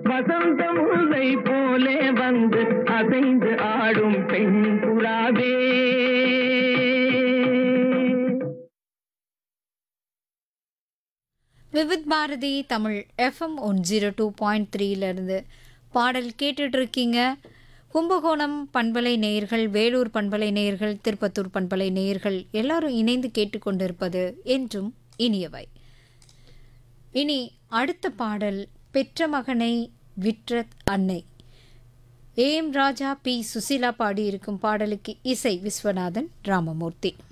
வசந்த முல்லை போலே வந்து அசைந்து ஆடும் பெண் புறாவே Vividh Bharati Tamil FM one zero two point த்ரீலேருந்து பாடல் கேட்டுட்டு இருக்கீங்க கும்பகோணம் பண்பலை நேயர்கள் வேலூர் பண்பலை நேயர்கள் திருப்பத்தூர் பண்பலை நேயர்கள் எல்லாரும் இணைந்து கேட்டுக்கொண்டிருப்பது என்றும் இனியவை இனி அடுத்த பாடல் பெற்ற மகனை விற்ற அன்னை ஏஎம் ராஜா பி சுசீலா பாடியிருக்கும் பாடலுக்கு இசை விஸ்வநாதன் ராமமூர்த்தி